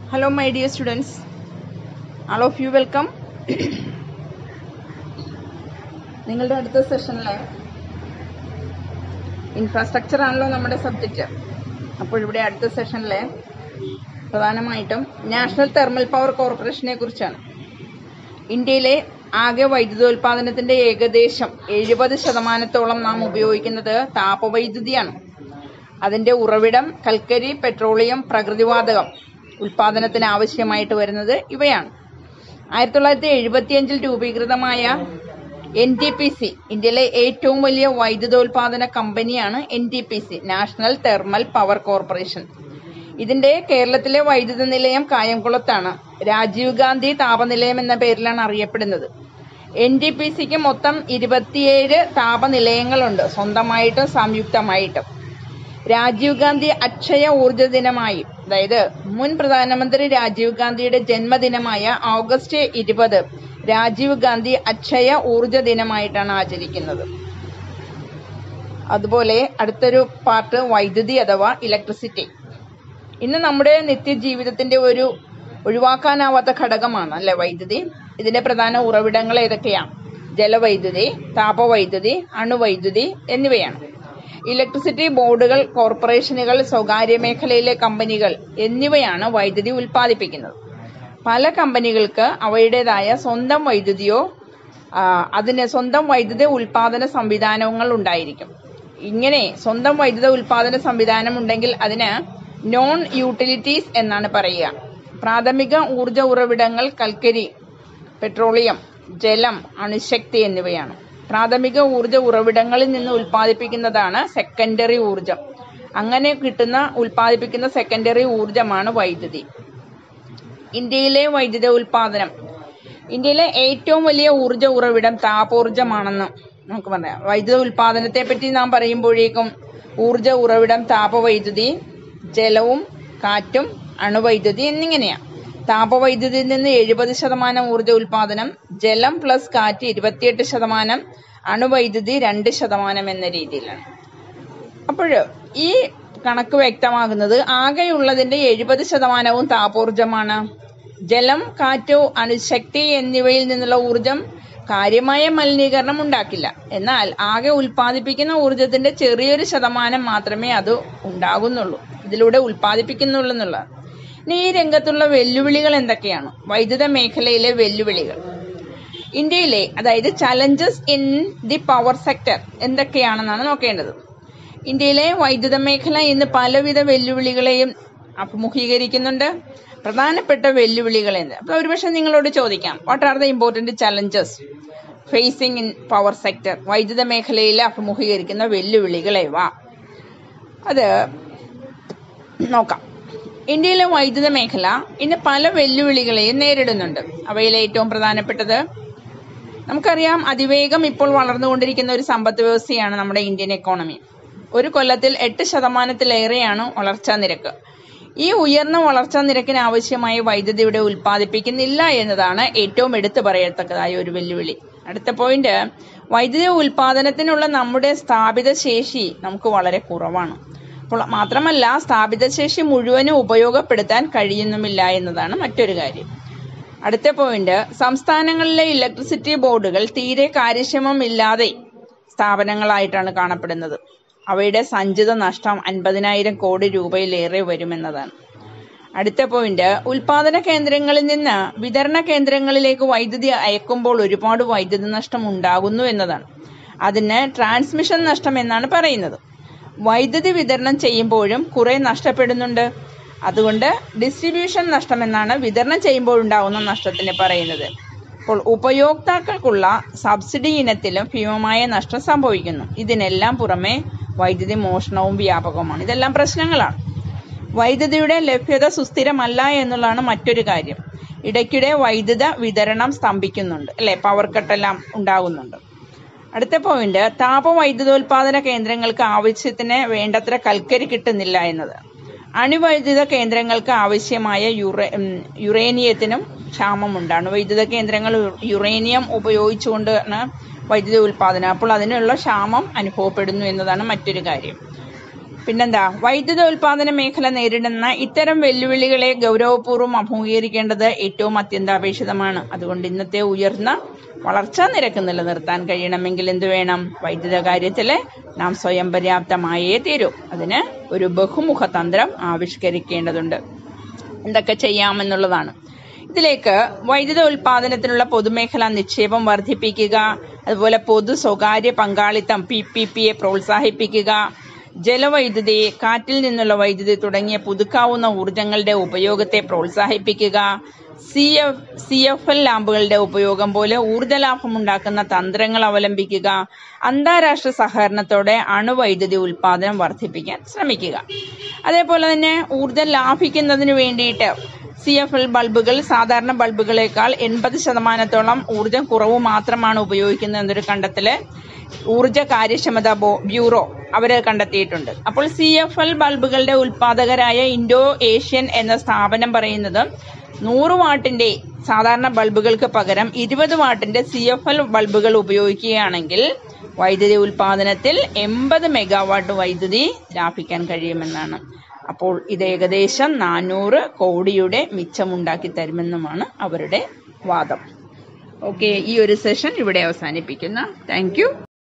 Hello, my dear students. All of you welcome. നിങ്ങളുടെ അടുത്ത സെഷനിലെ infrastructure ആണല്ലോ നമ്മുടെ സബ്ജക്റ്റ് അപ്പോൾ ഇവിടെ അടുത്ത സെഷനിലെ പ്രധാനമായിട്ടും നാഷണൽ തെർമൽ പവർ കോർപ്പറേഷനെ കുറിച്ചാണ് ഇന്ത്യയിലെ ആകെ വൈദ്യുതോൽപാദനത്തിന്റെ ഏകദേശം എഴുപത് ശതമാനത്തോളം നാം ഉപയോഗിക്കുന്നത് താപവൈദ്യുതിയാണ് അതിന്റെ ഉറവിടം കൽക്കരി പെട്രോളിയം പ്രകൃതിവാതകം ഉൽപാദനത്തിന് ആവശ്യമായിട്ട് വരുന്നത് ഇവയാണ് ആയിരത്തി തൊള്ളായിരത്തി എഴുപത്തിയഞ്ചിൽ രൂപീകൃതമായ എൻ ടി പി സി ഇന്ത്യയിലെ ഏറ്റവും വലിയ വൈദ്യുതോൽപാദന കമ്പനിയാണ് N T P C national thermal power corporation ഇതിന്റെ കേരളത്തിലെ വൈദ്യുത നിലയം കായംകുളത്താണ് രാജീവ് ഗാന്ധി താപനിലയം എന്ന പേരിലാണ് അറിയപ്പെടുന്നത് എൻ ടി പി സിക്ക് മൊത്തം ഇരുപത്തിയേഴ് താപനിലയങ്ങളുണ്ട് സ്വന്തമായിട്ടും സംയുക്തമായിട്ടും രാജീവ് ഗാന്ധി അക്ഷയ ഊർജ ദിനമായി അതായത് മുൻ പ്രധാനമന്ത്രി രാജീവ് ഗാന്ധിയുടെ ജന്മദിനമായ ഓഗസ്റ്റ് ഇരുപത് രാജീവ് ഗാന്ധി അക്ഷയ ഊർജ ദിനമായിട്ടാണ് ആചരിക്കുന്നത് അതുപോലെ അടുത്തൊരു പാർട്ട് വൈദ്യുതി അഥവാ ഇലക്ട്രിസിറ്റി ഇന്ന് നമ്മുടെ നിത്യജീവിതത്തിന്റെ ഒരു ഒഴിവാക്കാനാവാത്ത ഘടകമാണ് അല്ലെ വൈദ്യുതി ഇതിന്റെ പ്രധാന ഉറവിടങ്ങൾ ഏതൊക്കെയാണ് ജലവൈദ്യുതി താപവൈദ്യുതി അണുവൈദ്യുതി എന്നിവയാണ് ഇലക്ട്രിസിറ്റി ബോർഡുകൾ കോർപ്പറേഷനുകൾ സ്വകാര്യ മേഖലയിലെ കമ്പനികൾ എന്നിവയാണ് വൈദ്യുതി ഉൽപ്പാദിപ്പിക്കുന്നത് പല കമ്പനികൾക്ക് അവയുടേതായ സ്വന്തം വൈദ്യുതിയോ ആ, അതിന് സ്വന്തം വൈദ്യുത ഉൽപാദന സംവിധാനങ്ങൾ ഉണ്ടായിരിക്കും ഇങ്ങനെ സ്വന്തം വൈദ്യുത ഉൽപാദന സംവിധാനം ഉണ്ടെങ്കിൽ അതിന് നോൺ യൂട്ടിലിറ്റീസ് എന്നാണ് പറയുക പ്രാഥമിക ഊർജ ഉറവിടങ്ങൾ കൽക്കരി പെട്രോളിയം ജലം അണുശക്തി എന്നിവയാണ് പ്രാഥമിക ഊർജ ഉറവിടങ്ങളിൽ നിന്ന് ഉൽപ്പാദിപ്പിക്കുന്നതാണ് സെക്കൻഡറി ഊർജം അങ്ങനെ കിട്ടുന്ന ഉൽപ്പാദിപ്പിക്കുന്ന സെക്കൻഡറി ഊർജമാണ് വൈദ്യുതി ഇന്ത്യയിലെ വൈദ്യുത ഉൽപാദനം ഇന്ത്യയിലെ ഏറ്റവും വലിയ ഊർജ ഉറവിടം താപോർജമാണെന്ന് നമുക്ക് പറയാം വൈദ്യുത ഉൽപാദനത്തെ പറ്റി നാം പറയുമ്പോഴേക്കും ഊർജ ഉറവിടം താപവൈദ്യുതി ജലവും കാറ്റും അണുവൈദ്യുതി എന്നിങ്ങനെയാണ് താപവൈദ്യുതിയിൽ നിന്ന് എഴുപത് ശതമാനം ഊർജ ഉൽപാദനം ജലം പ്ലസ് കാറ്റ് ഇരുപത്തിയെട്ട് ശതമാനം അണുവൈദ്യുതി രണ്ട് ശതമാനം എന്ന രീതിയിലാണ് അപ്പോൾ ഈ കണക്ക് വ്യക്തമാകുന്നത് ആകെയുള്ളതിന്റെ എഴുപത് ശതമാനവും താപോർജമാണ് ജലം കാറ്റ് അണുശക്തി എന്നിവയിൽ നിന്നുള്ള ഊർജം കാര്യമായ മലിനീകരണം ഉണ്ടാക്കില്ല എന്നാൽ ആകെ ഉൽപ്പാദിപ്പിക്കുന്ന ഊർജത്തിന്റെ ചെറിയൊരു ശതമാനം മാത്രമേ അത് ഉണ്ടാകുന്നുള്ളൂ ഇതിലൂടെ ഉൽപ്പാദിപ്പിക്കുന്നുള്ളൂ എന്നുള്ളത് ഇനി ഈ രംഗത്തുള്ള വെല്ലുവിളികൾ എന്തൊക്കെയാണ് വൈദ്യുത മേഖലയിലെ വെല്ലുവിളികൾ ഇന്ത്യയിലെ അതായത് challenges in the power sector എന്തൊക്കെയാണെന്നാണ് നോക്കേണ്ടത് ഇന്ത്യയിലെ വൈദ്യുത മേഖല ഇന്ന് പലവിധ വെല്ലുവിളികളെയും അഭിമുഖീകരിക്കുന്നുണ്ട് പ്രധാനപ്പെട്ട വെല്ലുവിളികൾ എന്ത് അപ്പൊ ഒരുപക്ഷെ നിങ്ങളോട് ചോദിക്കാം what are the important challenges facing in power sector വൈദ്യുത മേഖലയിൽ അഭിമുഖീകരിക്കുന്ന വെല്ലുവിളികൾ ഏവ അത് നോക്കാം ഇന്ത്യയിലെ വൈദ്യുത മേഖല ഇന്ന് പല വെല്ലുവിളികളെയും നേരിടുന്നുണ്ട് അവയിലെ ഏറ്റവും പ്രധാനപ്പെട്ടത് നമുക്കറിയാം അതിവേഗം ഇപ്പോൾ വളർന്നുകൊണ്ടിരിക്കുന്ന ഒരു സമ്പദ് വ്യവസ്ഥയാണ് നമ്മുടെ ഇന്ത്യൻ എക്കോണമി ഒരു കൊല്ലത്തിൽ എട്ട് ശതമാനത്തിലേറെയാണ് വളർച്ചാ നിരക്ക് ഈ ഉയർന്ന വളർച്ചാ നിരക്കിന് ആവശ്യമായ വൈദ്യുതി ഇവിടെ ഉൽപ്പാദിപ്പിക്കുന്നില്ല എന്നതാണ് ഏറ്റവും എടുത്തു പറയത്തക്കതായ ഒരു വെല്ലുവിളി അടുത്ത പോയിന്റ് വൈദ്യുതി ഉൽപാദനത്തിനുള്ള നമ്മുടെ സ്ഥാപിത ശേഷി നമുക്ക് വളരെ കുറവാണ് അപ്പോൾ മാത്രമല്ല സ്ഥാപിത ശേഷി മുഴുവനും ഉപയോഗപ്പെടുത്താൻ കഴിയുന്നുമില്ല എന്നതാണ് മറ്റൊരു കാര്യം അടുത്ത പോയിന്റ് സംസ്ഥാനങ്ങളിലെ ഇലക്ട്രിസിറ്റി ബോർഡുകൾ തീരെ കാര്യക്ഷമമില്ലാതെ സ്ഥാപനങ്ങളായിട്ടാണ് കാണപ്പെടുന്നത് അവയുടെ സഞ്ചിത നഷ്ടം അൻപതിനായിരം കോടി രൂപയിലേറെ വരുമെന്നതാണ് അടുത്ത പോയിന്റ് ഉൽപാദന കേന്ദ്രങ്ങളിൽ നിന്ന് വിതരണ കേന്ദ്രങ്ങളിലേക്ക് വൈദ്യുതി അയക്കുമ്പോൾ ഒരുപാട് വൈദ്യുതി നഷ്ടം ഉണ്ടാകുന്നു എന്നതാണ് അതിന് ട്രാൻസ്മിഷൻ നഷ്ടം എന്നാണ് പറയുന്നത് വൈദ്യുതി വിതരണം ചെയ്യുമ്പോഴും കുറെ നഷ്ടപ്പെടുന്നുണ്ട് അതുകൊണ്ട് ഡിസ്ട്രിബ്യൂഷൻ നഷ്ടം എന്നാണ് വിതരണം ചെയ്യുമ്പോൾ ഉണ്ടാകുന്ന നഷ്ടത്തിന് പറയുന്നത് അപ്പോൾ ഉപയോക്താക്കൾക്കുള്ള സബ്സിഡി ഇനത്തിലും ഭീമമായ നഷ്ടം സംഭവിക്കുന്നു ഇതിനെല്ലാം പുറമെ വൈദ്യുതി മോഷണവും വ്യാപകമാണ് ഇതെല്ലാം പ്രശ്നങ്ങളാണ് വൈദ്യുതിയുടെ ലഭ്യത സുസ്ഥിരമല്ല എന്നുള്ളതാണ് മറ്റൊരു കാര്യം ഇടയ്ക്കിടെ വൈദ്യുത വിതരണം സ്തംഭിക്കുന്നുണ്ട് അല്ലെ പവർ കട്ടെല്ലാം ഉണ്ടാകുന്നുണ്ട് അടുത്ത പോയിന്റ് താപവൈദ്യുതോൽപാദന കേന്ദ്രങ്ങൾക്ക് ആവശ്യത്തിന് വേണ്ടത്ര കൽക്കരി കിട്ടുന്നില്ല എന്നത് അണുവൈദ്യുത കേന്ദ്രങ്ങൾക്ക് ആവശ്യമായ യുറേ ഉം, യുറേനിയത്തിനും ക്ഷാമമുണ്ട് അണുവൈദ്യുത കേന്ദ്രങ്ങൾ യുറേനിയം ഉപയോഗിച്ചുകൊണ്ടാണ് വൈദ്യുതി ഉൽപാദനം അപ്പോൾ അതിനുള്ള ക്ഷാമം അനുഭവപ്പെടുന്നു എന്നതാണ് മറ്റൊരു കാര്യം പിന്നെന്താ വൈദ്യുത ഉൽപാദന മേഖല നേരിടുന്ന ഇത്തരം വെല്ലുവിളികളെ ഗൗരവപൂർവ്വം അഭിമുഖീകരിക്കേണ്ടത് ഏറ്റവും അത്യന്താപേക്ഷിതമാണ് അതുകൊണ്ട് ഇന്നത്തെ ഉയർന്ന വളർച്ചാ നിരക്ക് നിലനിർത്താൻ കഴിയണമെങ്കിൽ എന്ത് വേണം വൈദ്യുത കാര്യത്തില് നാം സ്വയം പര്യാപ്തമായേ തീരൂ അതിന് ഒരു ബഹുമുഖ തന്ത്രം ആവിഷ്കരിക്കേണ്ടതുണ്ട് എന്തൊക്കെ ചെയ്യാമെന്നുള്ളതാണ് ഇതിലേക്ക് വൈദ്യുത ഉൽപാദനത്തിനുള്ള പൊതുമേഖലാ നിക്ഷേപം വർദ്ധിപ്പിക്കുക അതുപോലെ പൊതു സ്വകാര്യ പങ്കാളിത്തം പി പി പിയെ പ്രോത്സാഹിപ്പിക്കുക ജലവൈദ്യുതി കാറ്റിൽ നിന്നുള്ള വൈദ്യുതി തുടങ്ങിയ പുതുക്കാവുന്ന ഊർജങ്ങളുടെ ഉപയോഗത്തെ പ്രോത്സാഹിപ്പിക്കുക C F C F L ലാമ്പുകളുടെ ഉപയോഗം പോലെ ഊർജ്ജ ലാഭമുണ്ടാക്കുന്ന തന്ത്രങ്ങൾ അവലംബിക്കുക അന്താരാഷ്ട്ര സഹകരണത്തോടെ അണുവൈദ്യുതി ഉൽപാദനം വർദ്ധിപ്പിക്കാൻ ശ്രമിക്കുക അതേപോലെ തന്നെ ഊർജ്ജം ലാഭിക്കുന്നതിന് വേണ്ടിയിട്ട് സി എഫ് എൽ ബൾബുകൾ സാധാരണ ബൾബുകളേക്കാൾ എൺപത് ശതമാനത്തോളം ഊർജ്ജം കുറവ് മാത്രമാണ് ഉപയോഗിക്കുന്നത് എന്നൊരു കണ്ടെത്തല് ഊർജ്ജ കാര്യക്ഷമത ബോ- ബ്യൂറോ അവര് കണ്ടെത്തിയിട്ടുണ്ട് അപ്പോൾ സി എഫ് എൽ ബൾബുകളുടെ ഉൽപാദകരായ ഇൻഡോ ഏഷ്യൻ എന്ന സ്ഥാപനം പറയുന്നത് നൂറ് വാട്ടിന്റെ സാധാരണ ബൾബുകൾക്ക് പകരം ഇരുപത് വാട്ടിന്റെ സി എഫ് എൽ ബൾബുകൾ ഉപയോഗിക്കുകയാണെങ്കിൽ വൈദ്യുതി ഉൽപാദനത്തിൽ എൺപത് മെഗാവാട്ട് വൈദ്യുതി ലാഭിക്കാൻ കഴിയുമെന്നാണ് അപ്പോൾ ഇത് ഏകദേശം നാനൂറ് കോടിയുടെ മിച്ചമുണ്ടാക്കി തരുമെന്നുമാണ് അവരുടെ വാദം ഓക്കെ ഈ ഒരു സെഷൻ ഇവിടെ അവസാനിപ്പിക്കുന്നു താങ്ക് യു